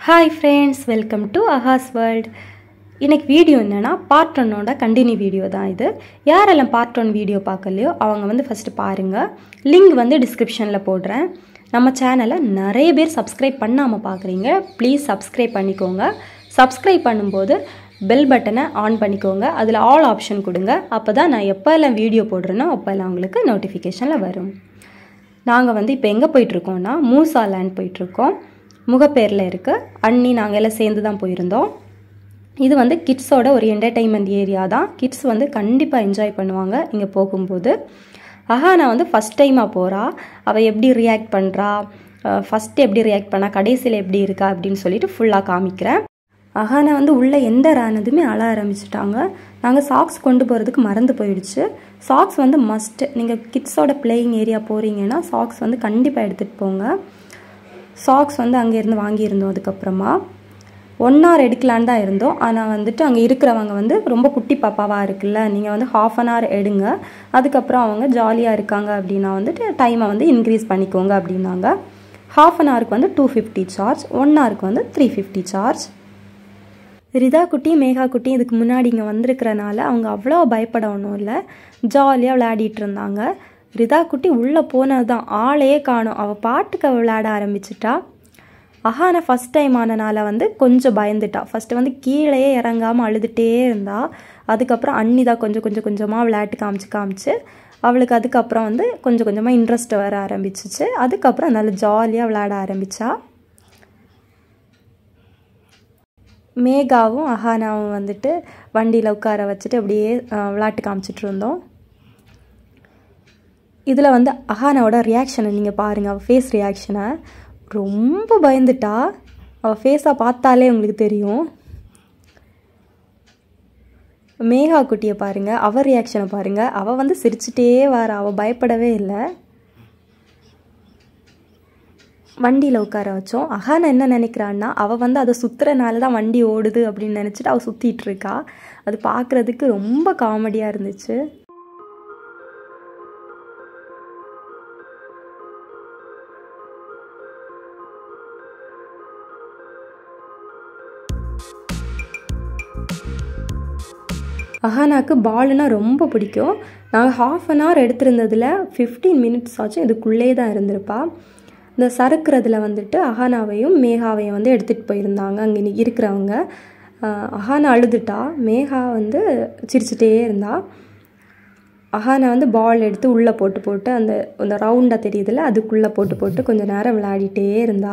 hi friends welcome to அஹாஸ் world இன்னைக்கு video என்னென்னா பார்ட் ஒன்னோட கண்டினியூ வீடியோ தான் இது யாரெல்லாம் பார்ட் ஒன் வீடியோ பார்க்கலையோ அவங்க வந்து ஃபஸ்ட்டு பாருங்கள் லிங்க் வந்து டிஸ்கிரிப்ஷனில் போடுறேன் நம்ம சேனலை நிறைய பேர் சப்ஸ்கிரைப் பண்ணாமல் பார்க்குறீங்க ப்ளீஸ் சப்ஸ்கிரைப் பண்ணிக்கோங்க சப்ஸ்கிரைப் பண்ணும்போது பெல் பட்டனை ஆன் பண்ணிக்கோங்க அதில் ஆல் ஆப்ஷன் கொடுங்க அப்போ தான் நான் எப்போல்லாம் வீடியோ போடுறேனோ அப்போல்லாம் உங்களுக்கு நோட்டிஃபிகேஷனில் வரும் நாங்கள் வந்து இப்போ எங்கே போயிட்டுருக்கோம்னா மூசா லேண்ட் போயிட்டுருக்கோம் முகப்பேரில் இருக்குது அண்ணி நாங்கள் எல்லாம் சேர்ந்து தான் போயிருந்தோம் இது வந்து கிட்ஸோட ஒரு என்டர்டெயின்மெண்ட் ஏரியா தான் கிட்ஸ் வந்து கண்டிப்பாக என்ஜாய் பண்ணுவாங்க இங்கே போகும்போது அஹானா வந்து ஃபஸ்ட் டைமாக போகிறா அவள் எப்படி ரியாக்ட் பண்ணுறா ஃபஸ்ட்டு எப்படி ரியாக்ட் பண்ணா கடைசியில் எப்படி இருக்கா அப்படின்னு சொல்லிட்டு ஃபுல்லாக காமிக்கிறேன் அஹானா வந்து உள்ளே என்டர் ஆனதுமே அழ ஆரம்பிச்சிட்டாங்க நாங்கள் சாக்ஸ் கொண்டு போகிறதுக்கு மறந்து போயிடுச்சு சாக்ஸ் வந்து மஸ்ட்டு நீங்கள் கிட்ஸோட பிளேயிங் ஏரியா போகிறீங்கன்னா சாக்ஸ் வந்து கண்டிப்பாக எடுத்துகிட்டு போங்க சாக்ஸ் வந்து அங்கேருந்து வாங்கியிருந்தோம் அதுக்கப்புறமா ஒன் ஹவர் எடுக்கலான்னு தான் இருந்தோம் ஆனால் வந்துட்டு அங்கே இருக்கிறவங்க வந்து ரொம்ப குட்டி பாப்பாவாக இருக்குல்ல நீங்கள் வந்து ஹாஃப் அன் ஹவர் எடுங்க அதுக்கப்புறம் அவங்க ஜாலியாக இருக்காங்க அப்படின்னா வந்துட்டு டைமை வந்து இன்க்ரீஸ் பண்ணிக்கோங்க அப்படின்னாங்க ஹாஃப் அன் ஹவருக்கு வந்து டூ ஃபிஃப்டி சார்ஜ் ஒன் ஹவருக்கு வந்து த்ரீ ஃபிஃப்டி சார்ஜ் ரிதா குட்டி மேகா குட்டி இதுக்கு முன்னாடி இங்கே வந்திருக்கிறனால அவங்க அவ்வளோ பயப்பட ஒன்றும் இல்லை ஜாலியாக விளையாடிட்டு இருந்தாங்க ரிதா குட்டி உள்ளே போனது தான் ஆளையே காணும் அவள் பாட்டுக்கு அவள் விளையாட ஆரம்பிச்சிட்டா அஹானா ஃபஸ்ட் டைம் ஆனனால வந்து கொஞ்சம் பயந்துட்டா ஃபஸ்ட்டு வந்து கீழேயே இறங்காமல் அழுதுகிட்டே இருந்தா அதுக்கப்புறம் அண்ணி தான் கொஞ்சம் கொஞ்சம் கொஞ்சமாக விளையாட்டு காமிச்சு காமிச்சு அவளுக்கு அதுக்கப்புறம் வந்து கொஞ்சம் கொஞ்சமாக இன்ட்ரெஸ்ட் வர ஆரம்பிச்சிச்சு அதுக்கப்புறம் நல்லா ஜாலியாக விளையாட ஆரம்பித்தா மேகாவும் அஹானாவும் வந்துட்டு வண்டியில் உட்கார வச்சுட்டு அப்படியே விளையாட்டு காமிச்சிட்டு இருந்தோம் இதில் வந்து அஹானாவோட ரியாக்ஷனை நீங்கள் பாருங்கள் அவள் ஃபேஸ் ரியாக்ஷனை ரொம்ப பயந்துட்டா அவள் ஃபேஸாக பார்த்தாலே உங்களுக்கு தெரியும் மேகா குட்டியை பாருங்கள் அவள் ரியாக்ஷனை பாருங்கள் அவள் வந்து சிரிச்சிட்டே வர அவள் பயப்படவே இல்லை வண்டியில் உட்கார வச்சோம் அஹானா என்ன நினைக்கிறான்னா அவள் வந்து அதை சுற்றுறனால தான் வண்டி ஓடுது அப்படின்னு நினச்சிட்டு அவள் சுற்றிட்டு இருக்கா அது பார்க்குறதுக்கு ரொம்ப காமெடியாக இருந்துச்சு அஹானாக்கு பால்னா ரொம்ப பிடிக்கும் நாங்கள் ஹாஃப் அன் ஹவர் எடுத்திருந்ததில் ஃபிஃப்டீன் மினிட்ஸ் ஆச்சும் இதுக்குள்ளே தான் இருந்திருப்பா இந்த சறுக்கிறதுல வந்துட்டு அஹானாவையும் மேகாவையும் வந்து எடுத்துகிட்டு போயிருந்தாங்க அங்கே இருக்கிறவங்க அஹானா அழுதுட்டா மேகா வந்து சிரிச்சிட்டே இருந்தா அஹானா வந்து பால் எடுத்து உள்ளே போட்டு போட்டு அந்த அந்த ரவுண்டாக தெரியுதுல்ல அதுக்குள்ளே போட்டு போட்டு கொஞ்சம் நேரம் விளையாடிட்டே இருந்தா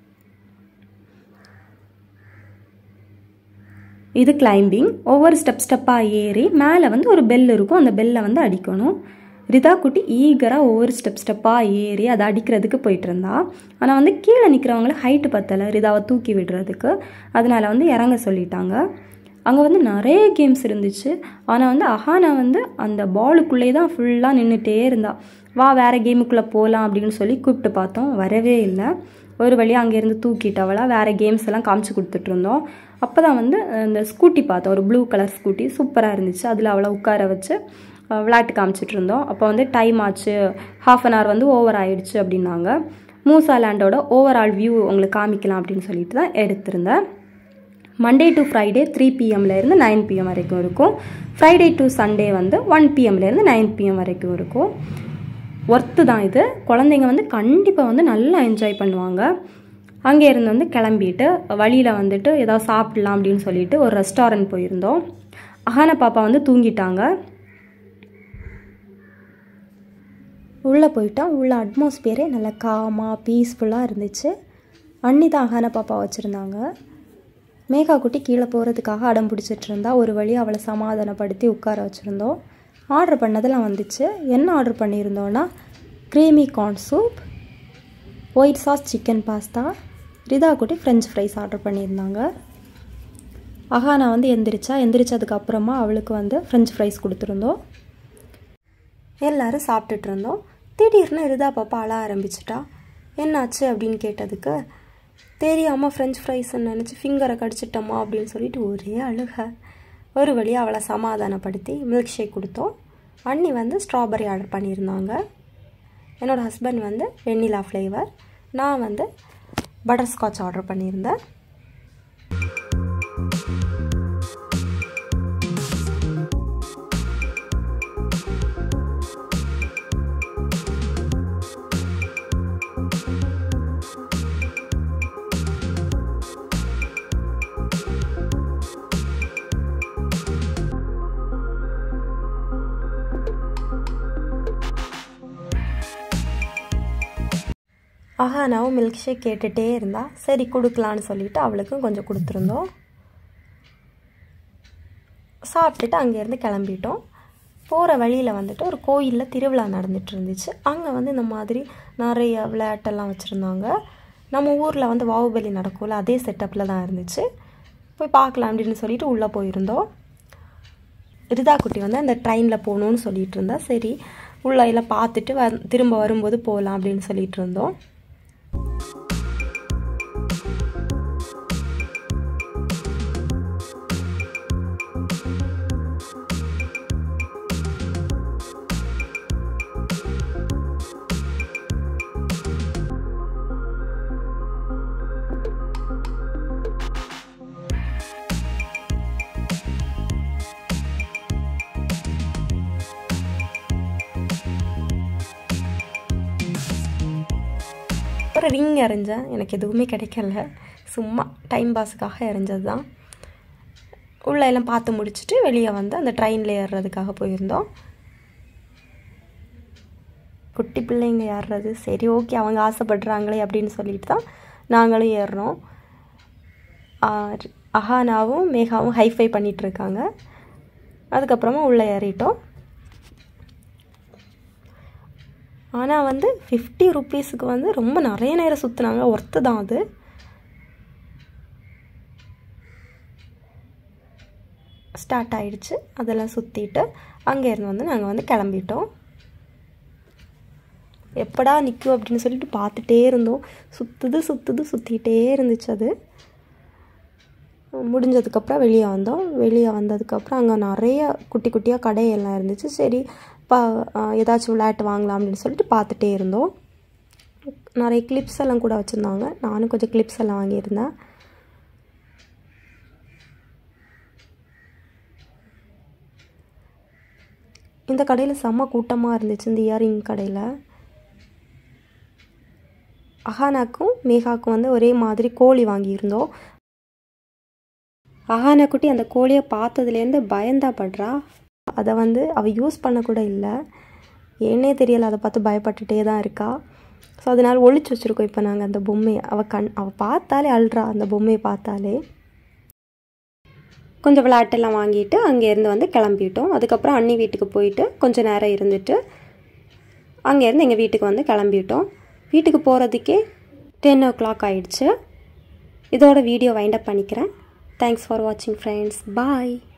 இது கிளைம்பிங் ஒவ்வொரு ஸ்டெப் ஸ்டெப்பாக ஏறி மேலே வந்து ஒரு பெல் இருக்கும் அந்த பெல்லை வந்து அடிக்கணும் ரிதா குட்டி ஈகராக ஒவ்வொரு ஸ்டெப் ஸ்டெப்பாக ஏறி அதை அடிக்கிறதுக்கு போயிட்டு இருந்தா ஆனால் வந்து கீழே நிற்கிறவங்கள ஹைட்டு பத்தலை ரிதாவை தூக்கி விடுறதுக்கு அதனால் வந்து இறங்க சொல்லிட்டாங்க அங்கே வந்து நிறைய கேம்ஸ் இருந்துச்சு ஆனால் வந்து அஹானா வந்து அந்த பாலுக்குள்ளே தான் ஃபுல்லாக நின்றுட்டே இருந்தா வா வேறு கேமுக்குள்ளே போகலாம் அப்படின்னு சொல்லி கூப்பிட்டு பார்த்தோம் வரவே இல்லை ஒரு வழியாக அங்கேருந்து தூக்கிட்டவளா வேறு கேம்ஸ் எல்லாம் காமிச்சு கொடுத்துட்ருந்தோம் அப்போ தான் வந்து இந்த ஸ்கூட்டி பார்த்தோம் ஒரு ப்ளூ கலர் ஸ்கூட்டி சூப்பராக இருந்துச்சு அதில் அவளை உட்கார வச்சு விளையாட்டு காமிச்சிட்டு இருந்தோம் அப்போ வந்து டைம் ஆச்சு ஹாஃப் அன் ஹவர் வந்து ஓவர் ஆயிடுச்சு அப்படின்னாங்க மூசா லேண்டோட ஓவரால் வியூ உங்களுக்கு காமிக்கலாம் அப்படின்னு சொல்லிட்டு தான் எடுத்திருந்தேன் மண்டே டு ஃப்ரைடே த்ரீ பிஎம்லேருந்து நைன் பிஎம் வரைக்கும் இருக்கும் ஃப்ரைடே டு சண்டே வந்து ஒன் பிஎம்லேருந்து நைன் பிஎம் வரைக்கும் இருக்கும் ஒர்த்து தான் இது குழந்தைங்க வந்து கண்டிப்பாக வந்து நல்லா என்ஜாய் பண்ணுவாங்க அங்கே இருந்து வந்து கிளம்பிட்டு வழியில் வந்துட்டு ஏதாவது சாப்பிட்லாம் அப்படின்னு சொல்லிட்டு ஒரு ரெஸ்டாரண்ட் போயிருந்தோம் அஹான பாப்பா வந்து தூங்கிட்டாங்க உள்ளே போயிட்டோம் உள்ள அட்மாஸ்பியரே நல்லா காமாக பீஸ்ஃபுல்லாக இருந்துச்சு அண்ணி தான் அஹான பாப்பா வச்சுருந்தாங்க மேகா குட்டி கீழே போகிறதுக்காக அடம் பிடிச்சிட்டு இருந்தா ஒரு வழி அவளை சமாதானப்படுத்தி உட்கார வச்சுருந்தோம் ஆர்டர் பண்ணதெல்லாம் வந்துச்சு என்ன ஆர்டர் பண்ணியிருந்தோன்னா creamy corn soup white sauce chicken pasta ரிதா குட்டி ஃப்ரெஞ்ச் ஃப்ரைஸ் ஆர்டர் பண்ணியிருந்தாங்க அஹானா வந்து எந்திரிச்சா எந்திரிச்சதுக்கு அப்புறமா அவளுக்கு வந்து ஃப்ரெஞ்ச் ஃப்ரைஸ் கொடுத்துருந்தோம் எல்லோரும் சாப்பிட்டுட்டு இருந்தோம் திடீர்னு ரிதா பாப்பா அழ ஆரம்பிச்சிட்டா என்னாச்சு அப்படின்னு கேட்டதுக்கு தெரியாமல் ஃப்ரெஞ்ச் ஃப்ரைஸ்ன்னு நினச்சி ஃபிங்கரை கடிச்சிட்டோமா அப்படின்னு சொல்லிட்டு ஒரே அழுக ஒரு வழியாக அவளை சமாதானப்படுத்தி மில்க் ஷேக் கொடுத்தோம் அண்ணி வந்து ஸ்ட்ராபெரி ஆர்டர் பண்ணியிருந்தாங்க என்னோடய ஹஸ்பண்ட் வந்து வெண்ணிலா ஃப்ளேவர் நான் வந்து பட்டர்ஸ்காட்ச் ஆர்டர் பண்ணியிருந்தேன் அஹானாவும் மில்க் ஷேக் கேட்டுகிட்டே இருந்தா சரி கொடுக்கலான்னு சொல்லிட்டு அவளுக்கும் கொஞ்சம் கொடுத்துருந்தோம் சாப்பிட்டுட்டு அங்கேருந்து கிளம்பிட்டோம் போகிற வழியில் வந்துட்டு ஒரு கோயிலில் திருவிழா நடந்துட்டு இருந்துச்சு அங்கே வந்து இந்த மாதிரி நிறைய விளையாட்டெல்லாம் வச்சுருந்தாங்க நம்ம ஊரில் வந்து வாவுபலி நடக்கும்ல அதே செட்டப்பில் தான் இருந்துச்சு போய் பார்க்கலாம் அப்படின்னு சொல்லிட்டு உள்ளே போயிருந்தோம் ரிதா குட்டி வந்து அந்த ட்ரெயினில் போகணுன்னு சொல்லிட்டு இருந்தா சரி உள்ள எல்லாம் பார்த்துட்டு வ திரும்ப வரும்போது போகலாம் அப்படின்னு சொல்லிட்டு இருந்தோம் ஒரு ரிங் எறிஞ்சேன் எனக்கு எதுவுமே கிடைக்கல சும்மா டைம் பாஸுக்காக எறிஞ்சது தான் உள்ள எல்லாம் பார்த்து முடிச்சுட்டு வெளியே வந்து அந்த ட்ரெயினில் ஏறுறதுக்காக போயிருந்தோம் குட்டி பிள்ளைங்க ஏறுறது சரி ஓகே அவங்க ஆசைப்படுறாங்களே அப்படின்னு சொல்லிட்டு தான் நாங்களும் ஏறுறோம் அஹானாவும் மேகாவும் ஹைஃபை பண்ணிகிட்டு இருக்காங்க அதுக்கப்புறமா உள்ளே ஏறிட்டோம் ஆனால் வந்து ஃபிஃப்டி ருப்பீஸுக்கு வந்து ரொம்ப நிறைய நேரம் சுற்றுனாங்க ஒர்த்து தான் அது ஸ்டார்ட் ஆயிடுச்சு அதெல்லாம் சுற்றிட்டு அங்கேருந்து வந்து நாங்கள் வந்து கிளம்பிட்டோம் எப்படா நிற்கும் அப்படின்னு சொல்லிட்டு பார்த்துட்டே இருந்தோம் சுற்றுது சுற்றுது சுற்றிக்கிட்டே இருந்துச்சு அது முடிஞ்சதுக்கப்புறம் வெளியே வந்தோம் வெளியே வந்ததுக்கப்புறம் அங்கே நிறைய குட்டி குட்டியாக கடையெல்லாம் இருந்துச்சு சரி பா ஏதாச்சும் விளையாட்டு வாங்கலாம் அப்படின்னு சொல்லிட்டு பார்த்துட்டே இருந்தோம் நிறைய கிளிப்ஸ் எல்லாம் கூட வச்சுருந்தாங்க நானும் கொஞ்சம் கிளிப்ஸ் எல்லாம் வாங்கியிருந்தேன் இந்த கடையில் செம்ம கூட்டமாக இருந்துச்சு இந்த இயரிங் கடையில் அஹானாக்கும் மேகாக்கும் வந்து ஒரே மாதிரி கோழி வாங்கியிருந்தோம் அஹானா குட்டி அந்த கோழியை பார்த்ததுலேருந்து பயந்தா படுறா அதை வந்து அவள் யூஸ் பண்ணக்கூட இல்லை ஏன்னே தெரியலை அதை பார்த்து பயப்பட்டுட்டே தான் இருக்கா ஸோ அதனால் ஒழிச்சு வச்சுருக்கோம் இப்போ நாங்கள் அந்த பொம்மையை அவள் கண் அவள் பார்த்தாலே அழுறா அந்த பொம்மையை பார்த்தாலே கொஞ்சம் விளையாட்டெல்லாம் வாங்கிட்டு அங்கேருந்து வந்து கிளம்பிட்டோம் அதுக்கப்புறம் அண்ணி வீட்டுக்கு போயிட்டு கொஞ்சம் நேரம் இருந்துட்டு அங்கேருந்து எங்கள் வீட்டுக்கு வந்து கிளம்பிட்டோம் வீட்டுக்கு போகிறதுக்கே டென் ஓ கிளாக் ஆயிடுச்சு இதோட வீடியோ வைண்ட் அப் பண்ணிக்கிறேன் தேங்க்ஸ் ஃபார் வாட்சிங் ஃப்ரெண்ட்ஸ் பாய்